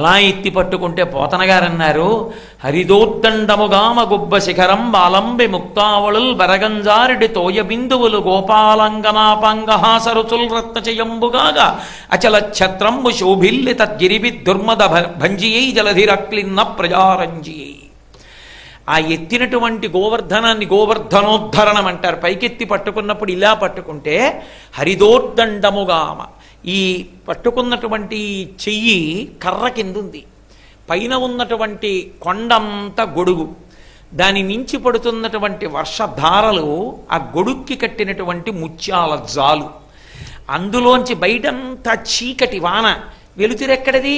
అలా ఎత్తి పట్టుకుంటే పోతన గారు అన్నారు హరిదోద్దండముగామ గుబ్బ శిఖరం బాలంబి ముక్తావళుల్ బరగంజారిడి తోయ బిందువులు గోపాలంగనాపాంగహాసరుచుల్ రత్నచయంబుగాగా అచల ఛత్రంబు శోభిల్లి తద్గిరిబి దుర్మద భంజియై జలధిరక్లిన్న ప్రజారంజియై ఆ ఎత్తినటువంటి గోవర్ధనాన్ని గోవర్ధనోద్ధరణం అంటారు పైకెత్తి పట్టుకున్నప్పుడు ఇలా పట్టుకుంటే హరిదోర్దండముగామ ఈ పట్టుకున్నటువంటి చెయ్యి కర్ర కింద ఉంది పైన ఉన్నటువంటి కొండంత గొడుగు దాని మించి పడుతున్నటువంటి వర్షధారలు ఆ గొడుక్కి కట్టినటువంటి ముత్యాల జాలు అందులోంచి బయటంతా చీకటి వాన వెలుతురెక్కడది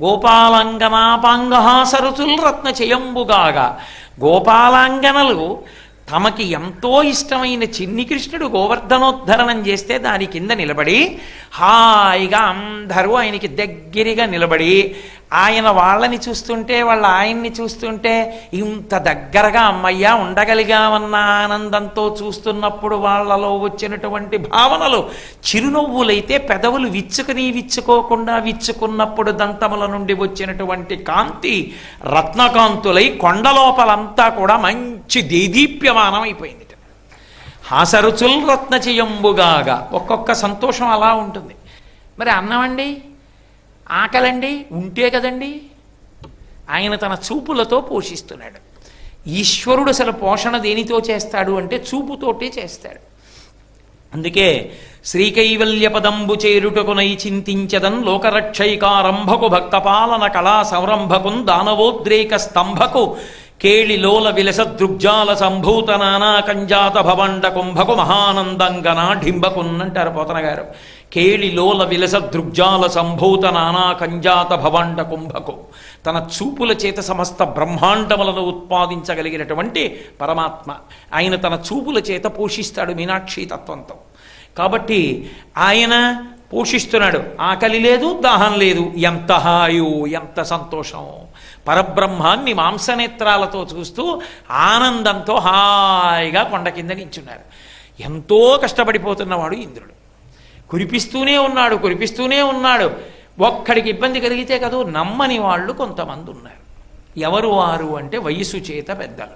గోపాలంగనాపాంగహాసరుచుల్ రత్న చేయంబుగాగా గోపాలాంగనలు తమకి ఎంతో ఇష్టమైన చిన్ని కృష్ణుడు గోవర్ధనోద్ధరణం చేస్తే దాని కింద నిలబడి హాయిగా అందరూ ఆయనకి దగ్గరగా నిలబడి ఆయన వాళ్ళని చూస్తుంటే వాళ్ళ ఆయన్ని చూస్తుంటే ఇంత దగ్గరగా అమ్మయ్య ఉండగలిగామన్న ఆనందంతో చూస్తున్నప్పుడు వాళ్ళలో వచ్చినటువంటి భావనలు చిరునవ్వులైతే పెదవులు విచ్చుకుని విచ్చుకోకుండా విచ్చుకున్నప్పుడు దంతముల నుండి వచ్చినటువంటి కాంతి రత్నకాంతులై కొండలోపలంతా కూడా మంచి దేదీప్యమానం అయిపోయింది హాసరుచుల్ రత్నచయంబుగాగా ఒక్కొక్క సంతోషం అలా ఉంటుంది మరి అన్నమండి ఆకలండి ఉంటే కదండి ఆయన తన చూపులతో పోషిస్తున్నాడు ఈశ్వరుడు అసలు పోషణ దేనితో చేస్తాడు అంటే చూపుతోటే చేస్తాడు అందుకే శ్రీకైవల్య పదంబు చేరుటకునై చింతించదన్ లోకరక్షైకారంభకు భక్తపాలన కళా సంరంభకున్ దానవోద్రేక స్తంభకు కేళిలోల విలస దృగ్జాల సంభూత నానా కంజాత భవండ కుంభకు మహానందంగన ఢింబకున్నంటారు పోతన గారు కేళిలోల విలస దృగ్జాల సంభూత నానా కంజాత భవండ కుంభకు తన చూపుల చేత సమస్త బ్రహ్మాండములను ఉత్పాదించగలిగినటువంటి పరమాత్మ ఆయన తన చూపుల చేత పోషిస్తాడు మీనాక్షి తత్వంతో కాబట్టి ఆయన పోషిస్తున్నాడు ఆకలి లేదు దాహం లేదు ఎంత హాయు ఎంత సంతోషం పరబ్రహ్మాన్ని మాంసనేత్రాలతో చూస్తూ ఆనందంతో హాయిగా కొండ కింద నించున్నారు ఎంతో కష్టపడిపోతున్నవాడు ఇంద్రుడు కురిపిస్తూనే ఉన్నాడు కురిపిస్తూనే ఉన్నాడు ఒక్కడికి ఇబ్బంది కలిగితే కదూ నమ్మని వాళ్ళు కొంతమంది ఉన్నారు ఎవరు వారు అంటే వయసు చేత పెద్దలు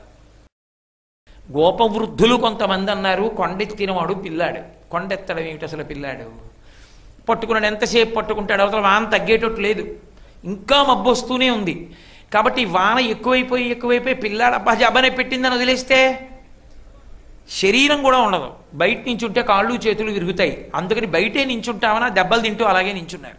గోపవృద్ధులు కొంతమంది అన్నారు కొండెత్తినవాడు పిల్లాడు కొండెత్తడం ఏమిటి అసలు పిల్లాడు పట్టుకున్నాడు ఎంతసేపు పట్టుకుంటాడు అవతల వాన తగ్గేటట్టు లేదు ఇంకా మబ్బు వస్తూనే ఉంది కాబట్టి వాన ఎక్కువైపోయి ఎక్కువైపోయి పిల్లాడు అబ్బా జబ్బనే పెట్టిందని వదిలేస్తే శరీరం కూడా ఉండదు బయట నించుంటే కాళ్ళు చేతులు విరుగుతాయి అందుకని బయటే నించుంటామని దెబ్బలు తింటూ అలాగే నించున్నారు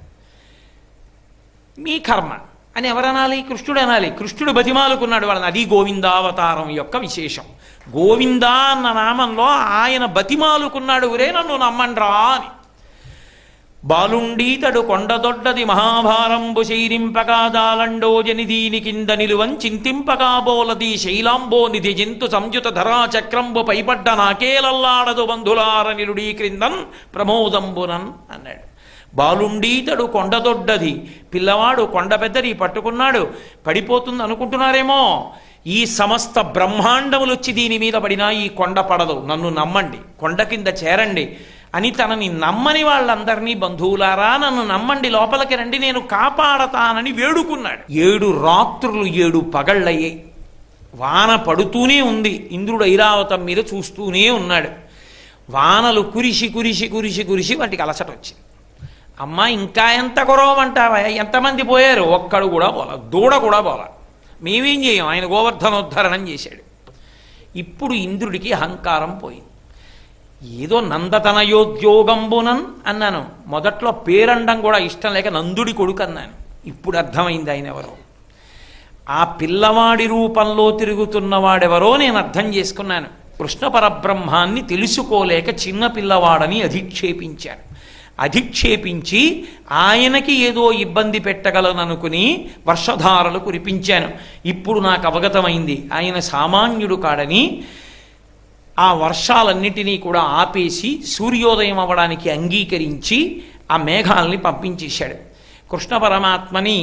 మీ కర్మ అని ఎవరనాలి కృష్ణుడు అనాలి కృష్ణుడు బతిమాలుకున్నాడు వాళ్ళని అది గోవిందావతారం యొక్క విశేషం గోవిందా అన్న నామంలో ఆయన బతిమాలుకున్నాడు ఒరే నన్ను నమ్మండ్రా అని బాలుండీతడు కొండదొడ్డది మహాభారంబు శైరింపకాదాలండో జనిదీని కింద నిలువం చింతింపకాబోలది శైలాంబో నిధి జంతు సంయుత ధరా చక్రంబు పైపడ్డ నాకేలల్లాడదు బంధులార నిలుడీ క్రిందన్ ప్రమోదంబునన్ అన్నాడు బాలుండీతడు కొండదొడ్డది పిల్లవాడు కొండ పెద్దది పట్టుకున్నాడు పడిపోతుంది అనుకుంటున్నారేమో ఈ సమస్త బ్రహ్మాండములు వచ్చి దీని మీద పడినా ఈ కొండ పడదు నన్ను నమ్మండి కొండ కింద చేరండి అని తనని నమ్మని వాళ్ళందరినీ బంధువులారా నన్ను నమ్మండి లోపలికి రండి నేను కాపాడతానని వేడుకున్నాడు ఏడు రాత్రులు ఏడు పగళ్ళయ్యాయి వాన పడుతూనే ఉంది ఇంద్రుడు ఐరావతం మీద చూస్తూనే ఉన్నాడు వానలు కురిసి కురిసి కురిసి కురిసి వాటికి అలసట వచ్చింది అమ్మ ఇంకా ఎంత కురవమంటావా ఎంతమంది పోయారు ఒక్కడు కూడా పోలా దూడ కూడా పోలా మేమేం చేయం ఆయన గోవర్ధనోద్ధరణం చేశాడు ఇప్పుడు ఇంద్రుడికి అహంకారం పోయింది ఏదో నందతనయోద్యోగంబునన్ అన్నాను మొదట్లో పేరండం కూడా ఇష్టం లేక నందుడి కొడుకు అన్నాను ఇప్పుడు అర్థమైంది ఆయన ఎవరో ఆ పిల్లవాడి రూపంలో తిరుగుతున్నవాడెవరో నేను అర్థం చేసుకున్నాను కృష్ణ పరబ్రహ్మాన్ని తెలుసుకోలేక చిన్న పిల్లవాడని అధిక్షేపించాను అధిక్షేపించి ఆయనకి ఏదో ఇబ్బంది పెట్టగలననుకుని వర్షధారలు కురిపించాను ఇప్పుడు నాకు అవగతమైంది ఆయన సామాన్యుడు కాడని ఆ వర్షాలన్నిటినీ కూడా ఆపేసి సూర్యోదయం అవ్వడానికి అంగీకరించి ఆ మేఘాలని పంపించేశాడు కృష్ణ పరమాత్మని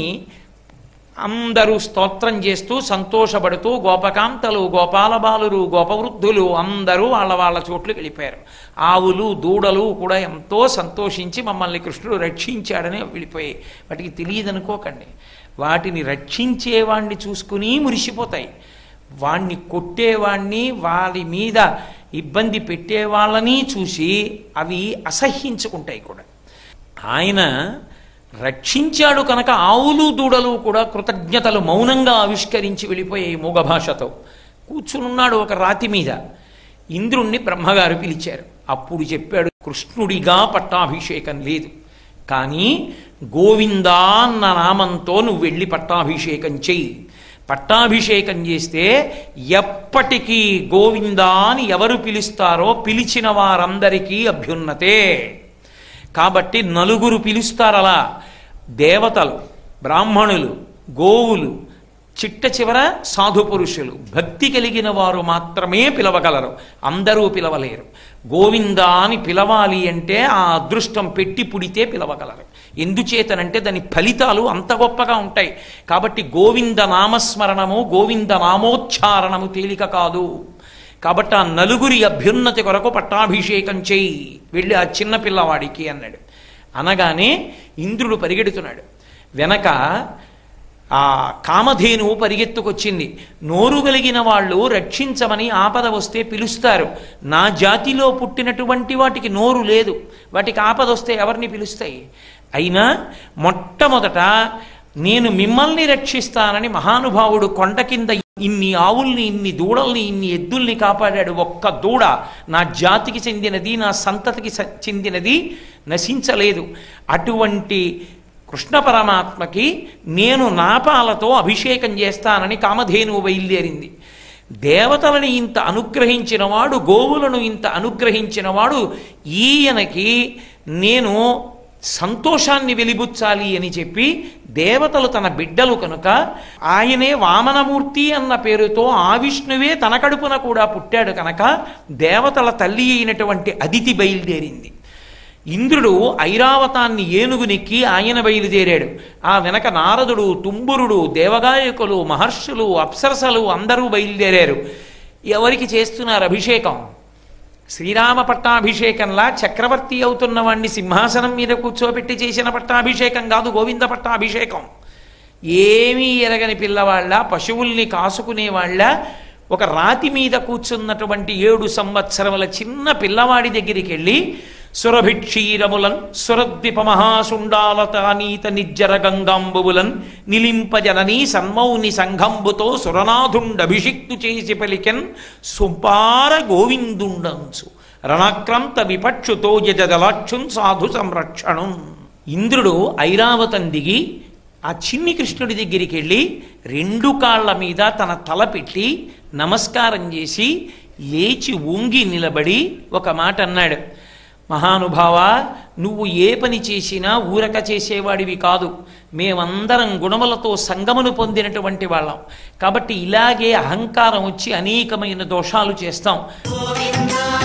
అందరూ స్తోత్రం చేస్తూ సంతోషపడుతూ గోపకాంతలు గోపాలబాలురు గోపవృద్ధులు అందరూ వాళ్ళ వాళ్ళ చోట్లకు వెళ్ళిపోయారు ఆవులు దూడలు కూడా ఎంతో సంతోషించి మమ్మల్ని కృష్ణుడు రక్షించాడని వెళ్ళిపోయాయి వాటికి తెలియదు అనుకోకండి వాటిని రక్షించేవాణ్ణి చూసుకుని మురిసిపోతాయి వాణ్ణి కొట్టేవాణ్ణి వారి మీద ఇబ్బంది పెట్టేవాళ్ళని చూసి అవి అసహ్యించుకుంటాయి కూడా ఆయన రక్షించాడు కనుక ఆవులు దూడలు కూడా కృతజ్ఞతలు మౌనంగా ఆవిష్కరించి వెళ్ళిపోయాయి మూగ భాషతో కూర్చునున్నాడు ఒక రాతి మీద ఇంద్రుణ్ణి బ్రహ్మగారు పిలిచారు అప్పుడు చెప్పాడు కృష్ణుడిగా పట్టాభిషేకం లేదు కానీ గోవిందా అన్న నామంతో నువ్వు వెళ్ళి పట్టాభిషేకం చెయ్యి పట్టాభిషేకం చేస్తే ఎప్పటికీ గోవిందా అని ఎవరు పిలుస్తారో పిలిచిన వారందరికీ అభ్యున్నతే కాబట్టి నలుగురు పిలుస్తారలా దేవతలు బ్రాహ్మణులు గోవులు చిట్ట చివర సాధు పురుషులు భక్తి కలిగిన వారు మాత్రమే పిలవగలరు అందరూ పిలవలేరు గోవిందా అని పిలవాలి అంటే ఆ అదృష్టం పెట్టి పుడితే పిలవగలరు ఎందుచేతనంటే దాని ఫలితాలు అంత గొప్పగా ఉంటాయి కాబట్టి గోవింద నామస్మరణము గోవింద నామోచ్చారణము తేలిక కాదు కాబట్టి ఆ నలుగురి అభ్యున్నతి కొరకు పట్టాభిషేకం చేయి వెళ్ళి ఆ చిన్న పిల్లవాడికి అన్నాడు అనగానే ఇంద్రుడు పరిగెడుతున్నాడు వెనక ఆ కామధేనువు పరిగెత్తుకొచ్చింది నోరు కలిగిన వాళ్ళు రక్షించమని ఆపద వస్తే పిలుస్తారు నా జాతిలో పుట్టినటువంటి వాటికి నోరు లేదు వాటికి ఆపద వస్తే ఎవరిని పిలుస్తాయి అయినా మొట్టమొదట నేను మిమ్మల్ని రక్షిస్తానని మహానుభావుడు కొండ కింద ఇన్ని ఆవుల్ని ఇన్ని దూడల్ని ఇన్ని ఎద్దుల్ని కాపాడాడు ఒక్క దూడ నా జాతికి చెందినది నా సంతతికి స- చెందినది నశించలేదు అటువంటి కృష్ణ పరమాత్మకి నేను నాపాలతో అభిషేకం చేస్తానని కామధేనువు బయలుదేరింది దేవతలని ఇంత అనుగ్రహించినవాడు గోవులను ఇంత అనుగ్రహించినవాడు ఈయనకి నేను సంతోషాన్ని వెలిబుచ్చాలి అని చెప్పి దేవతలు తన బిడ్డలు కనుక ఆయనే వామనమూర్తి అన్న పేరుతో ఆ విష్ణువే తన కడుపున కూడా పుట్టాడు కనుక దేవతల తల్లి అయినటువంటి అదితి బయలుదేరింది ఇంద్రుడు ఐరావతాన్ని ఏనుగునెక్కి ఆయన బయలుదేరాడు ఆ వెనక నారదుడు తుంబురుడు దేవగాయకులు మహర్షులు అప్సరసలు అందరూ బయలుదేరారు ఎవరికి చేస్తున్నారు అభిషేకం శ్రీరామ పట్టాభిషేకంలా చక్రవర్తి అవుతున్న వాణ్ణి సింహాసనం మీద కూర్చోబెట్టి చేసిన పట్టాభిషేకం కాదు గోవింద పట్టాభిషేకం ఏమీ ఎరగని పిల్లవాళ్ళ పశువుల్ని కాసుకునేవాళ్ళ ఒక రాతి మీద కూర్చున్నటువంటి ఏడు సంవత్సరముల చిన్న పిల్లవాడి దగ్గరికి వెళ్ళి సురభిక్షీరములన్ సురద్విప మహాసుండాలతానీత నిజ్జర గంగాంబువులన్ నిలింపజననీ సన్మౌని సంఘంబుతో సురనాథుండభిషిక్తు చేసి పలికెన్ సుపార గోవిందుండంచు రణక్రంత విపక్షుతో యజదలాక్షున్ సాధు సంరక్షణం ఇంద్రుడు ఐరావతం దిగి ఆ చిన్ని కృష్ణుడి దగ్గరికి వెళ్ళి రెండు కాళ్ళ మీద తన తల పెట్టి నమస్కారం చేసి లేచి వంగి నిలబడి ఒక మాట అన్నాడు మహానుభావ నువ్వు ఏ పని చేసినా ఊరక చేసేవాడివి కాదు మేమందరం గుణములతో సంగమును పొందినటువంటి వాళ్ళం కాబట్టి ఇలాగే అహంకారం వచ్చి అనేకమైన దోషాలు చేస్తాం గోవిందా